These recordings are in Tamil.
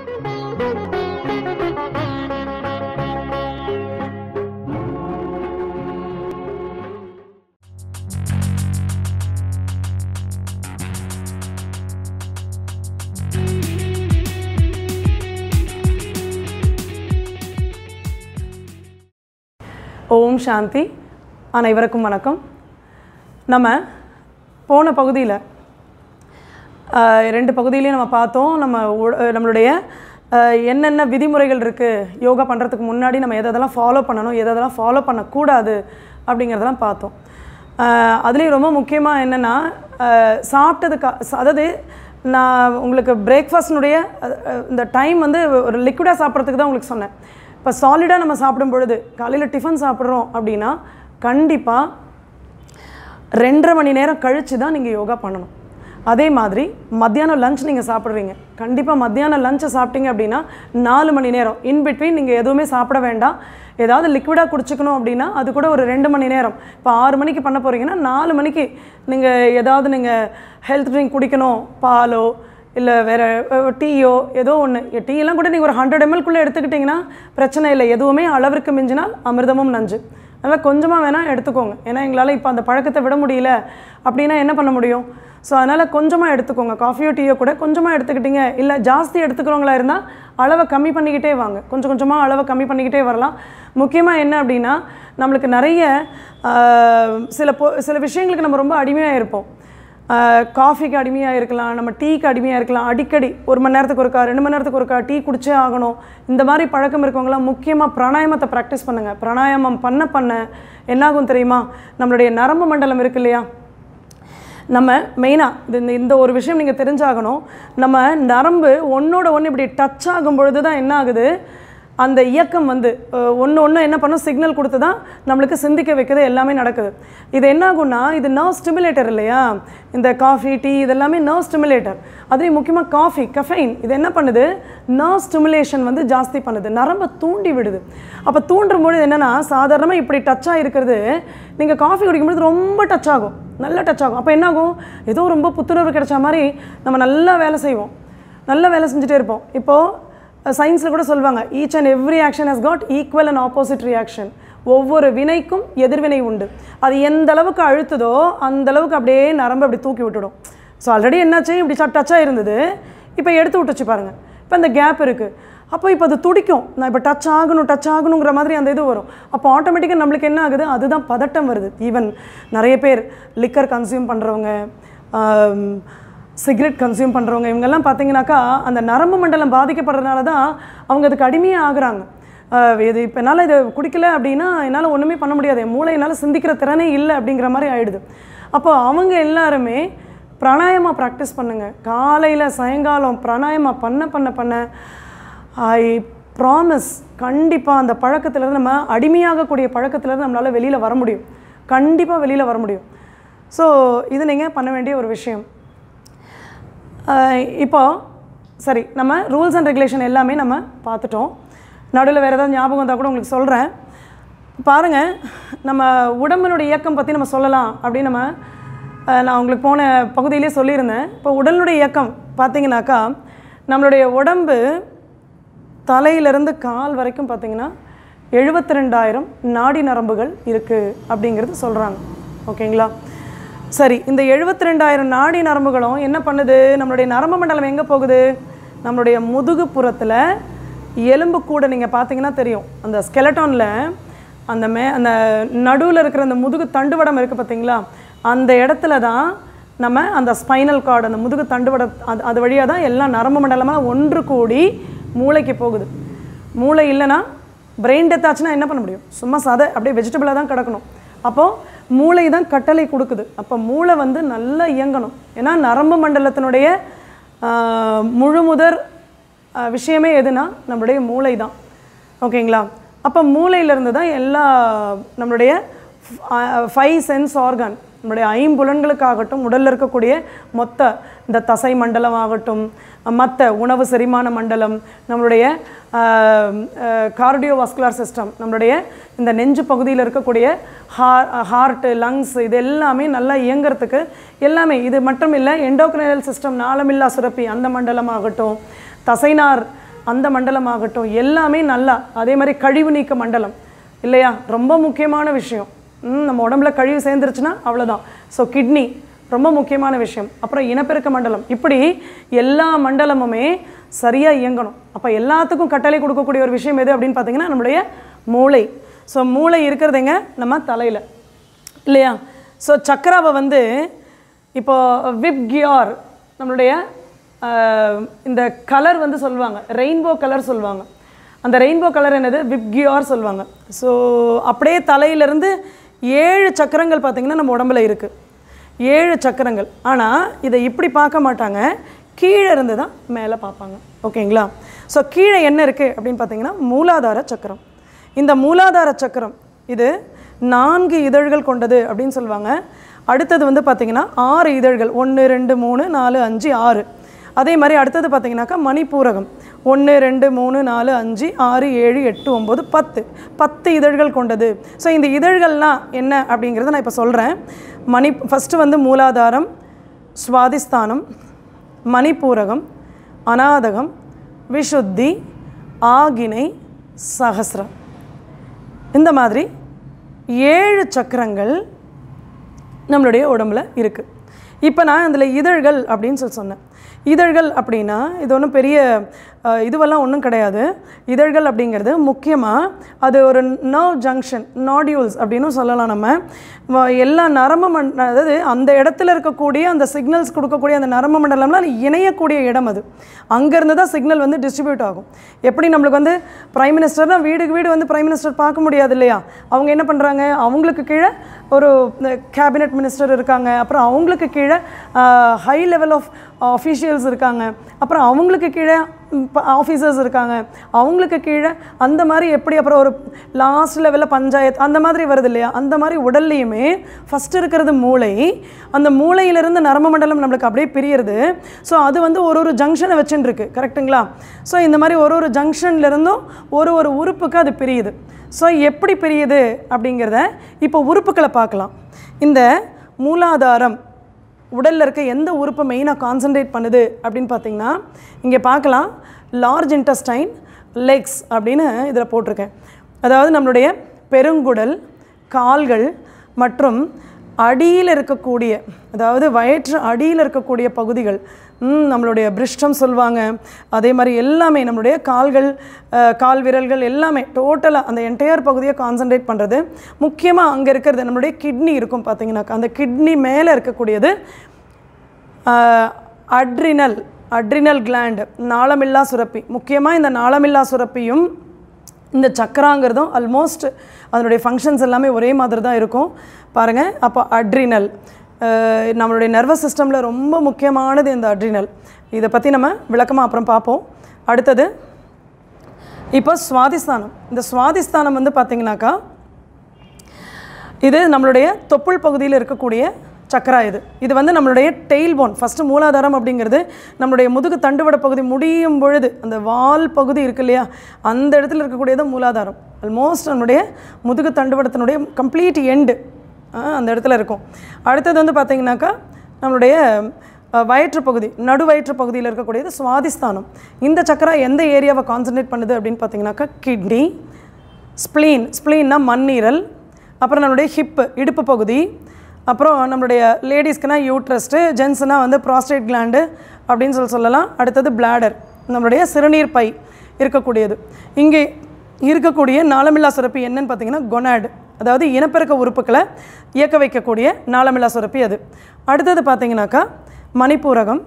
ஓம் சாந்தி அனைவருக்கும் வணக்கம் நம்ம போன பகுதியில் ரெண்டு பகுதியிலையும் நம்ம பார்த்தோம் நம்ம உ- நம்மளுடைய அஹ், என்னென்ன விதிமுறைகள் இருக்குது யோகா பண்ணுறதுக்கு முன்னாடி நம்ம எதை எதெல்லாம் ஃபாலோ பண்ணணும் எதை எதெல்லாம் ஃபாலோ பண்ணக்கூடாது அப்படிங்கிறதெல்லாம் பார்த்தோம் அஹ், அதுலேயும் ரொம்ப முக்கியமாக என்னென்னா சாப்பிட்டதுக்கு அதாவது நான் உங்களுக்கு பிரேக்ஃபாஸ்டினுடைய இந்த டைம் வந்து ஒரு லிக்விடாக சாப்பிட்றதுக்கு தான் உங்களுக்கு சொன்னேன் இப்போ சாலிடாக நம்ம சாப்பிடும் பொழுது காலையில் டிஃபன் சாப்பிட்றோம் அப்படின்னா கண்டிப்பாக ரெண்டரை மணி நேரம் கழித்து தான் நீங்கள் யோகா பண்ணணும் அதே மாதிரி மத்தியானம் லஞ்ச் நீங்கள் சாப்பிட்றீங்க கண்டிப்பாக மத்தியானம் லஞ்சை சாப்பிட்டீங்க அப்படின்னா நாலு மணி நேரம் இன் பிட்வீன் நீங்கள் எதுவுமே சாப்பிட வேண்டாம் ஏதாவது லிக்விடாக குடிச்சுக்கணும் அப்படின்னா அது கூட ஒரு ரெண்டு மணி நேரம் இப்போ ஆறு மணிக்கு பண்ண போகிறீங்கன்னா நாலு மணிக்கு நீங்கள் ஏதாவது நீங்கள் ஹெல்த் ட்ரிங்க் குடிக்கணும் பாலோ இல்லை வேறு டீயோ ஏதோ ஒன்று டீ எல்லாம் கூட நீங்கள் ஒரு ஹண்ட்ரட் எம்எல்குள்ளே எடுத்துக்கிட்டிங்கன்னா பிரச்சனை இல்லை எதுவுமே அளவிற்கு மிஞ்சினால் அமிர்தமும் நஞ்சு அதனால் கொஞ்சமாக வேணால் எடுத்துக்கோங்க ஏன்னா எங்களால் இப்போ அந்த பழக்கத்தை விட முடியல அப்படின்னா என்ன பண்ண முடியும் ஸோ அதனால் கொஞ்சமாக எடுத்துக்கோங்க காஃபியோ டீயோ கூட கொஞ்சமாக எடுத்துக்கிட்டீங்க இல்லை ஜாஸ்தி எடுத்துக்கிறவங்களா இருந்தால் அளவை கம்மி பண்ணிக்கிட்டே வாங்க கொஞ்சம் கொஞ்சமாக அளவை கம்மி பண்ணிக்கிட்டே வரலாம் முக்கியமாக என்ன அப்படின்னா நம்மளுக்கு நிறைய ஆஹ், சில பொ சில விஷயங்களுக்கு நம்ம ரொம்ப அடிமையாக இருப்போம் காஃபிக்கு அடிமையாக இருக்கலாம் நம்ம டீக்கு அடிமையாக இருக்கலாம் அடிக்கடி ஒரு மணி நேரத்துக்கு ஒருக்கா ரெண்டு மணி நேரத்துக்கு ஒருக்கா டீ குடிச்சே ஆகணும் இந்த மாதிரி பழக்கம் இருக்கவங்களாம் முக்கியமாக பிராணாயாமத்தை ப்ராக்டிஸ் பண்ணுங்கள் பிராணாயாமம் பண்ண பண்ண என்னாகும் தெரியுமா நம்மளுடைய நரம்பு மண்டலம் இருக்கு இல்லையா நம்ம மெயினாக இது இந்த இந்த ஒரு விஷயம் நீங்கள் தெரிஞ்சாகணும் நம்ம நரம்பு ஒன்றோட ஒன்று இப்படி டச் ஆகும் பொழுது தான் என்ன ஆகுது அந்த இயக்கம் வந்து ஒன்று ஒன்று என்ன பண்ணும் சிக்னல் கொடுத்து தான் நம்மளுக்கு சிந்திக்க வைக்கிறது எல்லாமே நடக்குது இது என்ன ஆகும்னா இது நர்வ் ஸ்டிமுலேட்டர் இல்லையா இந்த காஃபி டீ இதெல்லாமே நர்வ் ஸ்டிமுலேட்டர் அதுலேயும் முக்கியமாக காஃபி கஃபைன் இது என்ன பண்ணுது நர்வ் ஸ்டிமுலேஷன் வந்து ஜாஸ்தி பண்ணுது நரம்பை தூண்டி விடுது அப்போ தூண்டும் பொழுது என்னென்னா சாதாரணமாக இப்படி டச்சாக இருக்கிறது நீங்கள் காஃபி குடிக்கும்பொழுது ரொம்ப டச் ஆகும் நல்லா டச் ஆகும் அப்போ என்ன ஆகும் ஏதோ ரொம்ப புத்துணர்வு கிடைச்ச மாதிரி நம்ம நல்லா வேலை செய்வோம் நல்லா வேலை செஞ்சுட்டே இருப்போம் இப்போது சயின்ஸில் கூட சொல்லுவாங்க each and every action has got equal and opposite reaction ஒவ்வொரு வினைக்கும் எதிர்வினை உண்டு அது எந்த அளவுக்கு அழுத்துதோ அந்த அளவுக்கு அப்படியே நரம்பு அப்படி தூக்கி விட்டுடும் ஸோ ஆல்ரெடி என்னாச்சு இப்படி டச்சாக இருந்தது இப்போ எடுத்து விட்டுச்சு பாருங்கள் இப்போ அந்த கேப் இருக்குது அப்போ இப்போ அது துடிக்கும் நான் இப்போ டச் ஆகணும் டச் ஆகணுங்கிற மாதிரி அந்த இது வரும் அப்போ ஆட்டோமேட்டிக்காக நம்மளுக்கு என்ன ஆகுது அதுதான் பதட்டம் வருது ஈவன் நிறைய பேர் லிக்கர் கன்சியூம் பண்ணுறவங்க சிகரெட் கன்சியூம் பண்ணுறவங்க இவங்கெல்லாம் பார்த்தீங்கன்னாக்கா அந்த நரம்பு மண்டலம் பாதிக்கப்படுறதுனால தான் அவங்க அதுக்கு அடிமையாக ஆகுறாங்க ஆஹ் இது இப்போ என்னால் இதை குடிக்கல அப்படின்னா என்னால் ஒன்றுமே பண்ண முடியாது என் மூளை என்னால் சிந்திக்கிற திறனே இல்லை அப்படிங்கிற மாதிரி ஆயிடுது அப்போ அவங்க எல்லாருமே பிராணாயமா ப்ராக்டிஸ் பண்ணுங்கள் காலையில் சாயங்காலம் பிராணாயமா பண்ண பண்ண பண்ண ஐ ப்ராமிஸ் கண்டிப்பாக அந்த பழக்கத்துலேருந்து நம்ம அடிமையாகக்கூடிய பழக்கத்துலேருந்து நம்மளால் வெளியில் வர முடியும் கண்டிப்பாக வெளியில் வர முடியும் ஸோ இது நீங்கள் பண்ண வேண்டிய ஒரு விஷயம் ஆஹ் இப்போ சரி நம்ம ரூல்ஸ் அண்ட் ரெகுலேஷன் எல்லாமே நம்ம பார்த்துட்டோம் நடுவில் வேறு ஏதாவது ஞாபகம் வந்தால் கூட உங்களுக்கு சொல்கிறேன் பாருங்கள் நம்ம உடம்பினுடைய இயக்கம் பற்றி நம்ம சொல்லலாம் அப்படின்னு நம்ம ஆஹ் நான் உங்களுக்கு போன பகுதியிலே சொல்லியிருந்தேன் இப்போ உடலுடைய இயக்கம் பார்த்தீங்கன்னாக்கா நம்மளுடைய உடம்பு தலையிலிருந்து கால் வரைக்கும் பார்த்தீங்கன்னா எழுபத்தி ரெண்டாயிரம் நாடி நரம்புகள் இருக்குது அப்படிங்கிறது சொல்கிறாங்க ஓகேங்களா சரி இந்த எழுபத்தி ரெண்டாயிரம் நாடி நரம்புகளும் என்ன பண்ணுது நம்மளுடைய நரம்பு மண்டலம் எங்கே போகுது நம்மளுடைய முதுகு புறத்தில் எலும்பு கூட நீங்கள் பார்த்தீங்கன்னா தெரியும் அந்த ஸ்கெலட்டானில் அந்த மே அந்த நடுவில் இருக்கிற அந்த முதுகு தண்டுவடம் இருக்குது பார்த்தீங்களா அந்த இடத்துல தான் நம்ம அந்த ஸ்பைனல் கார்டு அந்த முதுகு தண்டுவட அது அது வழியாக தான் எல்லா நரம்பு மண்டலமாக ஒன்று கூடி மூளைக்கு போகுது மூளை இல்லைன்னா பிரெயின் டெத் ஆச்சுன்னா என்ன பண்ண முடியும் சும்மா சதை அப்படியே வெஜிடபிளாக தான் கிடக்கணும் அப்போது மூளை தான் கட்டளை கொடுக்குது அப்போ மூளை வந்து நல்லா இயங்கணும் ஏன்னா நரம்பு மண்டலத்தினுடைய ஆஹ், முழுமுதற் ஆஹ், விஷயமே எதுனா நம்மளுடைய மூளை தான் ஓகேங்களா அப்போ மூளையிலேருந்து தான் எல்லா நம்மளுடைய ஃபைவ் சென்ஸ் ஆர்கான் நம்மளுடைய ஐம்புலன்களுக்காகட்டும் உடலில் இருக்கக்கூடிய மொத்த இந்த தசை மண்டலம் ஆகட்டும் மற்ற உணவு செரிமான மண்டலம் நம்மளுடைய கார்டியோவாஸ்குலர் சிஸ்டம் நம்மளுடைய இந்த நெஞ்சு பகுதியில் இருக்கக்கூடிய ஹார் ஹார்ட்டு லங்ஸ் இது எல்லாமே நல்லா இயங்குறதுக்கு எல்லாமே இது மட்டும் இல்லை எண்டோக்ரைனல் சிஸ்டம் நாளமில்லா சுரப்பி அந்த மண்டலம் ஆகட்டும் தசைநார் அந்த மண்டலம் ஆகட்டும் எல்லாமே நல்லா அதே மாதிரி கழிவு நீக்க மண்டலம் இல்லையா ரொம்ப முக்கியமான விஷயம் ம், நம்ம உடம்புல கழிவு சேர்ந்துருச்சுன்னா அவ்வளோதான் ஸோ கிட்னி ரொம்ப முக்கியமான விஷயம் அப்புறம் இனப்பெருக்க மண்டலம் இப்படி எல்லா மண்டலமுமே சரியாக இயங்கணும் அப்போ எல்லாத்துக்கும் கட்டளை கொடுக்கக்கூடிய ஒரு விஷயம் எது அப்படின்னு பார்த்தீங்கன்னா நம்மளுடைய மூளை ஸோ மூளை இருக்கிறது எங்க நம்ம தலையில் இல்லையா ஸோ சக்கராவை வந்து இப்போ விப் கியார் நம்மளுடைய ஆஹ், இந்த கலர் வந்து சொல்லுவாங்க ரெயின்போ கலர் சொல்லுவாங்க அந்த ரெயின்போ கலர் என்னது விப் கியார் சொல்லுவாங்க ஸோ அப்படியே தலையிலேருந்து ஏழு சக்கரங்கள் பார்த்திங்கன்னா நம்ம உடம்புல இருக்குது ஏழு சக்கரங்கள் ஆனால் இதை இப்படி பார்க்க மாட்டாங்க கீழே இருந்து தான் மேலே பார்ப்பாங்க ஓகேங்களா ஸோ கீழே என்ன இருக்குது அப்படின்னு பார்த்தீங்கன்னா மூலாதார சக்கரம் இந்த மூலாதார சக்கரம் இது நான்கு இதழ்கள் கொண்டது அப்படின்னு சொல்லுவாங்க அடுத்தது வந்து பார்த்திங்கன்னா ஆறு இதழ்கள் ஒன்று ரெண்டு மூணு நாலு அஞ்சு ஆறு அதே மாதிரி அடுத்தது பார்த்தீங்கன்னாக்கா மணிப்பூரகம் ஒன்று ரெண்டு மூணு நாலு அஞ்சு ஆறு ஏழு எட்டு ஒம்பது பத்து பத்து இதழ்கள் கொண்டது ஸோ இந்த இதழ்கள்லாம் என்ன அப்படிங்கிறத நான் இப்போ சொல்கிறேன் மணி ஃபஸ்ட்டு வந்து மூலாதாரம் சுவாதிஸ்தானம் மணிப்பூரகம் அநாதகம் விஷுத்தி ஆகினை சகசிரம் இந்த மாதிரி ஏழு சக்கரங்கள் நம்மளுடைய உடம்புல இருக்குது இப்போ நான் அதில் இதழ்கள் அப்படின்னு சொல்லி சொன்னேன் இதழ்கள் அப்படின்னா இது ஒன்றும் பெரிய அஹ், இதுவெல்லாம் ஒன்றும் கிடையாது இதழ்கள் அப்படிங்கிறது முக்கியமாக அது ஒரு நர்வ் ஜங்ஷன் நாடியூல்ஸ் அப்படின்னு சொல்லலாம் நம்ம வ- எல்லா நரம்பு மண் அதாவது அந்த இடத்துல இருக்கக்கூடிய அந்த சிக்னல்ஸ் கொடுக்கக்கூடிய அந்த நரம்பு மண்டலம்லாம் இணையக்கூடிய இடம் அது அங்கேருந்து தான் சிக்னல் வந்து டிஸ்ட்ரிபியூட் ஆகும் எப்படி நம்மளுக்கு வந்து பிரைம் மினிஸ்டர்னா வீடுக்கு வீடு வந்து பிரைம் மினிஸ்டர் பார்க்க முடியாது இல்லையா அவங்க என்ன பண்ணுறாங்க அவங்களுக்கு கீழே ஒரு கேபினெட் மினிஸ்டர் இருக்காங்க அப்புறம் அவங்களுக்கு கீழே ஹை லெவல் ஆஃப் அஃபீஷியல்ஸ் இருக்காங்க அப்புறம் அவங்களுக்கு கீழே ஆஃபீஸர்ஸ் இருக்காங்க அவங்களுக்கு கீழே அந்த மாதிரி எப்படி அப்புறம் ஒரு லாஸ்ட் லெவலில் பஞ்சாயத்து அந்த மாதிரி வருது இல்லையா அந்த மாதிரி உடல்லையுமே ஃபஸ்ட்டு இருக்கிறது மூளை அந்த மூளையிலிருந்து நரம்பு மண்டலம் நம்மளுக்கு அப்படியே பிரியுறது ஸோ அது வந்து ஒரு ஒரு ஜங்ஷனை வச்சுன்னு இருக்கு கரெக்ட்டுங்களா ஸோ இந்த மாதிரி ஒரு ஒரு ஜங்ஷன்லேருந்தும் ஒரு ஒரு உறுப்புக்கு அது பிரியுது ஸோ எப்படி பிரியுது அப்படிங்கிறத இப்போ உறுப்புகளை பார்க்கலாம் இந்த மூலாதாரம் உடலில் இருக்க எந்த உறுப்பை மெயினாக கான்சென்ட்ரேட் பண்ணுது அப்படின்னு பார்த்தீங்கன்னா இங்கே பார்க்கலாம் லார்ஜ் இன்டஸ்டைன் லெக்ஸ் அப்படின்னு இதில் போட்டிருக்கேன் அதாவது நம்மளுடைய பெருங்குடல் கால்கள் மற்றும் அடியில் இருக்கக்கூடிய அதாவது வயிற்று அடியில் இருக்கக்கூடிய பகுதிகள் ம், நம்மளுடைய பிரிஷ்டம் சொல்லுவாங்க அதே மாதிரி எல்லாமே நம்மளுடைய கால்கள் அஹ், கால் விரல்கள் எல்லாமே டோட்டலாக அந்த என்டையர் பகுதியை கான்சென்ட்ரேட் பண்ணுறது முக்கியமாக அங்கே இருக்கிறது நம்மளுடைய கிட்னி இருக்கும் பார்த்தீங்கன்னாக்கா அந்த கிட்னி மேலே இருக்கக்கூடியது அட்ரினல் அட்ரினல் கிளாண்ட் நாளமில்லா சுரப்பி முக்கியமாக இந்த நாளமில்லா சுரப்பியும் இந்த சக்கராங்கிறதும் ஆல்மோஸ்ட் அதனுடைய ஃபங்க்ஷன்ஸ் எல்லாமே ஒரே மாதிரி தான் இருக்கும் பாருங்கள் அப்போ அட்ரினல் நம்மளுடைய நர்வஸ் சிஸ்டமில் ரொம்ப முக்கியமானது இந்த அட்ரினல் இதை பற்றி நம்ம விளக்கமாக அப்புறம் பார்ப்போம் அடுத்தது இப்போ சுவாதிஸ்தானம் இந்த சுவாதிஸ்தானம் வந்து பார்த்திங்கனாக்கா இது நம்மளுடைய தொப்புள் பகுதியில் இருக்கக்கூடிய சக்கரா இது இது வந்து நம்மளுடைய டெயில் போன் ஃபஸ்ட்டு மூலாதாரம் அப்படிங்கிறது நம்மளுடைய முதுகு தண்டுவட பகுதி முடியும் பொழுது அந்த வால் பகுதி இருக்கு இல்லையா அந்த இடத்துல இருக்கக்கூடியது மூலாதாரம் ஆல்மோஸ்ட் நம்மளுடைய முதுகு தண்டுவடத்தினுடைய கம்ப்ளீட் எண்டு அந்த இடத்துல இருக்கும் அடுத்தது வந்து பார்த்திங்கனாக்கா நம்மளுடைய அஹ், வயிற்று பகுதி நடு வயிற்று பகுதியில் இருக்கக்கூடியது சுவாதிஸ்தானம் இந்த சக்கரா எந்த ஏரியாவை கான்சன்ட்ரேட் பண்ணுது அப்படின்னு பார்த்தீங்கன்னாக்கா கிட்னி ஸ்ப்ளீன் ஸ்ப்ளீன்னா மண்ணீரல் அப்புறம் நம்மளுடைய ஹிப்பு இடுப்பு பகுதி அப்புறம் நம்மளுடைய லேடிஸ்க்குனா யூட்ரஸ்ட்டு ஜென்ஸ்னால் வந்து ப்ராஸ்டேட் கிளாண்டு அப்படின்னு சொல்லி சொல்லலாம் அடுத்தது பிளாடர் நம்மளுடைய சிறுநீர் பை இருக்கக்கூடியது இங்கே இருக்கக்கூடிய நாளமில்லா சுரப்பி என்னன்னு பார்த்தீங்கன்னா கொனாடு அதாவது இனப்பெருக்க உறுப்புகளை இயக்க வைக்கக்கூடிய நாளமில்லா சுரப்பி அது அடுத்தது பார்த்தீங்கன்னாக்கா மணிப்பூரகம்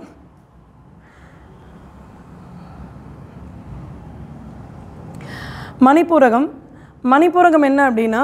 மணிப்பூரகம் மணிப்பூரகம் என்ன அப்படின்னா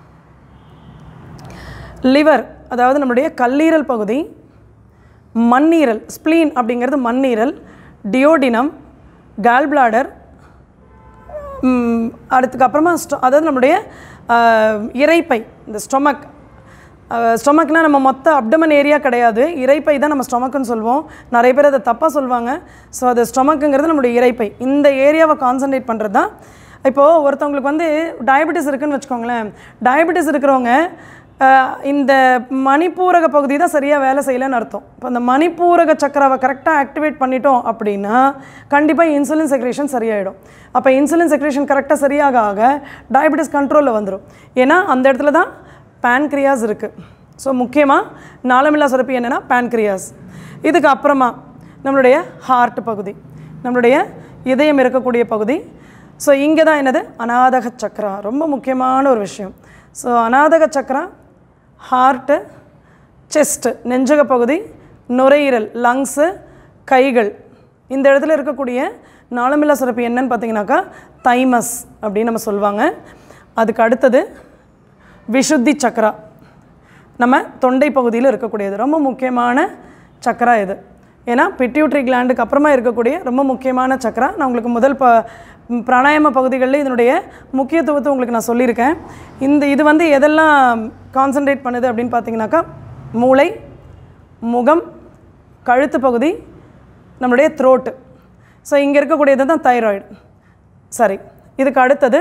லிவர் அதாவது நம்மளுடைய கல்லீரல் பகுதி மண்ணீரல் ஸ்ப்ளீன் அப்படிங்கிறது மண்ணீரல் டியோடினம் கால்பிளாடர் அடுத்துக்கு அப்புறமா ஸ்டொ அதாவது நம்மளுடைய ஆஹ், இரைப்பை இந்த ஸ்டொமக் ஸ்டொமக்னால் நம்ம மொத்த அப்டமன் ஏரியா கிடையாது இரைப்பை தான் நம்ம ஸ்டொமக்குன்னு சொல்லுவோம் நிறைய பேர் அதை தப்பாக சொல்லுவாங்க ஸோ அது ஸ்டொமக்குங்கிறது நம்மளுடைய இரைப்பை இந்த ஏரியாவை கான்சன்ட்ரேட் பண்ணுறது தான் இப்போது ஒருத்தவங்களுக்கு வந்து டயபெட்டிஸ் இருக்குன்னு வச்சுக்கோங்களேன் டயபெட்டிஸ் இருக்கிறவங்க அஹ், இந்த மணிப்பூரக பகுதி தான் சரியாக வேலை செய்யலைன்னு அர்த்தம் இப்போ அந்த மணிப்பூரக சக்கராவை கரெக்டாக ஆக்டிவேட் பண்ணிட்டோம் அப்படின்னா கண்டிப்பாக இன்சுலின் செக்ரேஷன் சரியாயிடும் அப்போ இன்சுலின் செக்ரேஷன் கரெக்டாக சரியாக ஆக டயபெட்டிஸ் கண்ட்ரோலில் வந்துடும் ஏன்னா அந்த இடத்துல தான் pancreas இருக்குது ஸோ முக்கியமாக நாளமில்லா சுரப்பி என்னென்னா pancreas இதுக்கு அப்புறமா நம்மளுடைய ஹார்ட் பகுதி நம்மளுடைய இதயம் இருக்கக்கூடிய பகுதி ஸோ இங்கே தான் என்னது அநாதக சக்கரா ரொம்ப முக்கியமான ஒரு விஷயம் ஸோ அநாதக சக்கரா ஹார்ட்டு செஸ்ட்டு நெஞ்சக பகுதி நுரையீரல் லங்ஸு கைகள் இந்த இடத்துல இருக்கக்கூடிய நாளமில்லா சுரப்பி என்னன்னு பார்த்தீங்கன்னாக்கா தைமஸ் அப்படின்னு நம்ம சொல்லுவாங்க அதுக்கு அடுத்தது விஷுத்தி சக்கரா நம்ம தொண்டை பகுதியில் இருக்கக்கூடியது ரொம்ப முக்கியமான சக்கரா இது ஏன்னா பிட்யூட்ரி கிளாண்டுக்கு அப்புறமா இருக்கக்கூடிய ரொம்ப முக்கியமான சக்கரா நான் உங்களுக்கு முதல் ப ம், பிராணாயாம பகுதிகளில் இதனுடைய முக்கியத்துவத்தை உங்களுக்கு நான் சொல்லியிருக்கேன் இந்த இது வந்து எதெல்லாம் கான்சன்ட்ரேட் பண்ணுது அப்படின்னு பார்த்தீங்கன்னாக்கா மூளை முகம் கழுத்து பகுதி நம்மளுடைய த்ரோட்டு ஸோ இங்கே இருக்கக்கூடியது தான் தைராய்டு சரி இதுக்கு அடுத்தது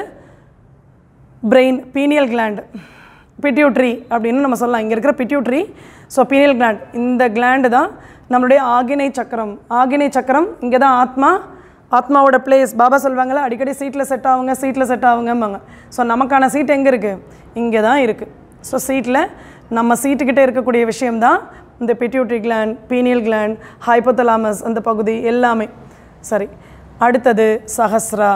பிரெயின் பீனியல் gland பிட்யூட்ரி அப்படின்னு நம்ம சொல்லலாம் இங்கே இருக்கிற பிட்யூட்ரி ஸோ பீனியல் gland இந்த gland தான் நம்மளுடைய ஆகினை சக்கரம் ஆகினை சக்கரம் இங்கே தான் ஆத்மா ஆத்மாவோட பிளேஸ் பாபா சொல்லுவாங்கல்ல அடிக்கடி சீட்டில் செட் ஆகுங்க சீட்டில் செட் ஆகுங்கம்பாங்க ஸோ நமக்கான சீட் எங்கே இருக்குது இங்கே தான் இருக்குது ஸோ சீட்டில் நம்ம சீட்டுக்கிட்டே இருக்கக்கூடிய விஷயம்தான் இந்த pituitary gland pineal gland hypothalamus அந்த பகுதி எல்லாமே சரி அடுத்தது சஹஸ்ரா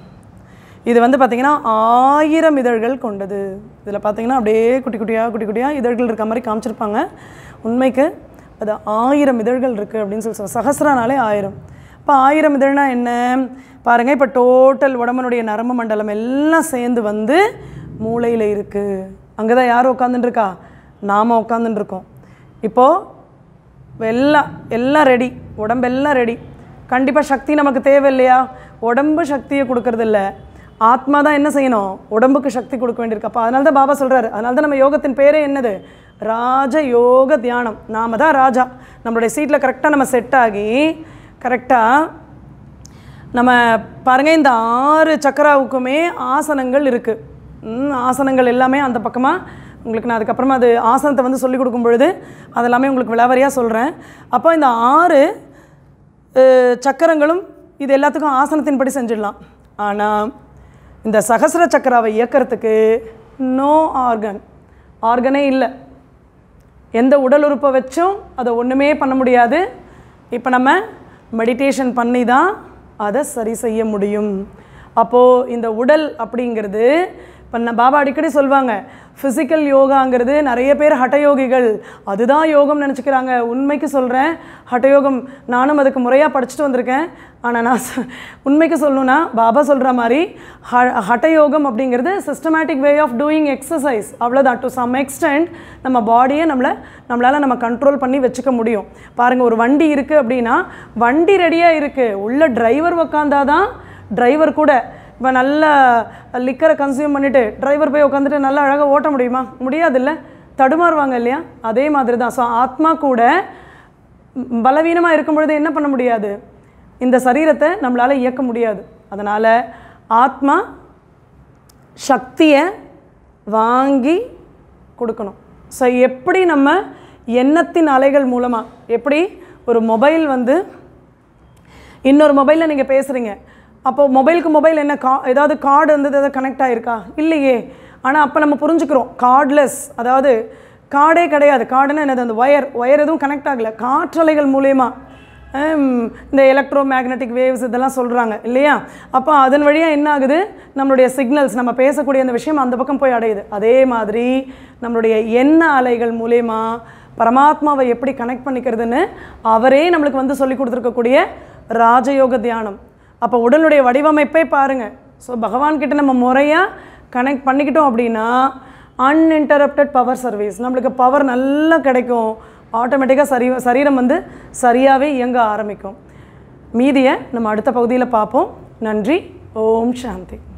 இது வந்து பார்த்திங்கன்னா ஆயிரம் இதழ்கள் கொண்டது இதில் பார்த்தீங்கன்னா அப்படியே குட்டி குட்டியாக குட்டி குட்டியாக இதழ்கள் இருக்க மாதிரி காமிச்சிருப்பாங்க உண்மைக்கு அது ஆயிரம் இதழ்கள் இருக்குது அப்படின்னு சொல்லி சொல்லுவாங்க சஹஸ்ரானாலே ஆயிரம் இப்போ ஆயிரம் இதழ்னா என்ன பாருங்கள் இப்போ டோட்டல் உடம்புனுடைய நரம்பு மண்டலம் எல்லாம் சேர்ந்து வந்து மூளையில் இருக்குது அங்கே தான் யார் உட்காந்துட்டுருக்கா நாம் உட்காந்துட்டுருக்கோம் இப்போது எல்லாம் எல்லாம் ரெடி உடம்பெல்லாம் ரெடி கண்டிப்பாக சக்தி நமக்கு தேவை இல்லையா உடம்பு சக்தியை கொடுக்கறது இல்ல ஆத்மா தான் என்ன செய்யணும் உடம்புக்கு சக்தி கொடுக்க வேண்டியிருக்கு அப்போ அதனால தான் பாபா சொல்கிறாரு அதனால தான் நம்ம யோகத்தின் பேரே என்னது ராஜ யோக தியானம் நாம தான் ராஜா நம்மளுடைய சீட்டில் கரெக்டாக நம்ம செட் ஆகி கரெக்டாக நம்ம பாருங்க இந்த ஆறு சக்கராவுக்குமே ஆசனங்கள் இருக்குது ஆசனங்கள் எல்லாமே அந்த பக்கமாக உங்களுக்கு நான் அதுக்கப்புறமா அது ஆசனத்தை வந்து சொல்லி கொடுக்கும் பொழுது அதெல்லாமே உங்களுக்கு விளாவரியாக சொல்கிறேன் அப்போ இந்த ஆறு அஹ், சக்கரங்களும் இது எல்லாத்துக்கும் ஆசனத்தின்படி செஞ்சிடலாம் ஆனால் இந்த சகசிர சக்கராவை இயக்கிறதுக்கு நோ ஆர்கன் ஆர்கனே இல்லை எந்த உடல் உறுப்பை வச்சும் அதை ஒன்றுமே பண்ண முடியாது இப்போ நம்ம மெடிடேஷன் பண்ணி தான் அதை சரி செய்ய முடியும் அப்போது இந்த உடல் அப்படிங்கிறது இப்போ நான் பாபா அடிக்கடி சொல்லுவாங்க ஃபிசிக்கல் யோகாங்கிறது நிறைய பேர் ஹட்டயோகிகள் அதுதான் யோகம் நினச்சிக்கிறாங்க உண்மைக்கு சொல்கிறேன் ஹட்டயோகம் நானும் அதுக்கு முறையாக படிச்சுட்டு வந்திருக்கேன் ஆனால் நான் சொ- உண்மைக்கு சொல்லணும்னா பாபா சொல்கிற மாதிரி ஹ ஹட்டயோகம் அப்படிங்கிறது systematic way of doing exercise அவ்வளோதான் டு சம் எக்ஸ்டென்ட் நம்ம பாடியை நம்மளை நம்மளால் நம்ம கண்ட்ரோல் பண்ணி வச்சுக்க முடியும் பாருங்கள் ஒரு வண்டி இருக்குது அப்படின்னா வண்டி ரெடியாக இருக்குது உள்ள டிரைவர் உக்காந்தாதான் டிரைவர் கூட இப்போ நல்ல லிக்கரை கன்சியூம் பண்ணிவிட்டு டிரைவர் போய் உட்காந்துட்டு நல்லா அழகாக ஓட்ட முடியுமா முடியாதுல்ல தடுமாறுவாங்க இல்லையா அதே மாதிரி தான் ஸோ ஆத்மா கூட பலவீனமாக இருக்கும் பொழுது என்ன பண்ண முடியாது இந்த சரீரத்தை நம்மளால் இயக்க முடியாது அதனால் ஆத்மா சக்தியை வாங்கி கொடுக்கணும் ஸோ எப்படி நம்ம எண்ணத்தின் அலைகள் மூலமாக எப்படி ஒரு மொபைல் வந்து இன்னொரு மொபைலில் நீங்கள் பேசுகிறீங்க அப்போ மொபைலுக்கு மொபைல் என்ன கா ஏதாவது கார்டு வந்து ஏதாவது கனெக்ட் ஆகிருக்கா இல்லையே ஆனால் அப்போ நம்ம புரிஞ்சுக்கிறோம் கார்ட்லெஸ் அதாவது கார்டே கிடையாது கார்டுன்னா என்னது அந்த ஒயர் ஒயர் எதுவும் கனெக்ட் ஆகலை காற்றலைகள் மூலயமா ஹம், இந்த எலக்ட்ரோ மேக்னெட்டிக் வேவ்ஸ் இதெல்லாம் சொல்கிறாங்க இல்லையா அப்போ அதன் வழியாக என்ன ஆகுது நம்மளுடைய சிக்னல்ஸ் நம்ம பேசக்கூடிய அந்த விஷயம் அந்த பக்கம் போய் அடையுது அதே மாதிரி நம்மளுடைய எண்ண அலைகள் மூலயமா பரமாத்மாவை எப்படி கனெக்ட் பண்ணிக்கிறதுன்னு அவரே நம்மளுக்கு வந்து சொல்லி கொடுத்துருக்கக்கூடிய ராஜயோக தியானம் அப்போ உடலுடைய வடிவமைப்பே பாருங்கள் ஸோ பகவான்கிட்ட நம்ம முறையாக கனெக்ட் பண்ணிக்கிட்டோம் அப்படின்னா அன்இன்டரப்டட் பவர் சர்வீஸ் நம்மளுக்கு பவர் நல்லா கிடைக்கும் ஆட்டோமேட்டிக்காக சரி சரீரம் வந்து சரியாகவே இயங்க ஆரம்பிக்கும் மீதியை நம்ம அடுத்த பகுதியில் பார்ப்போம் நன்றி ஓம் சாந்தி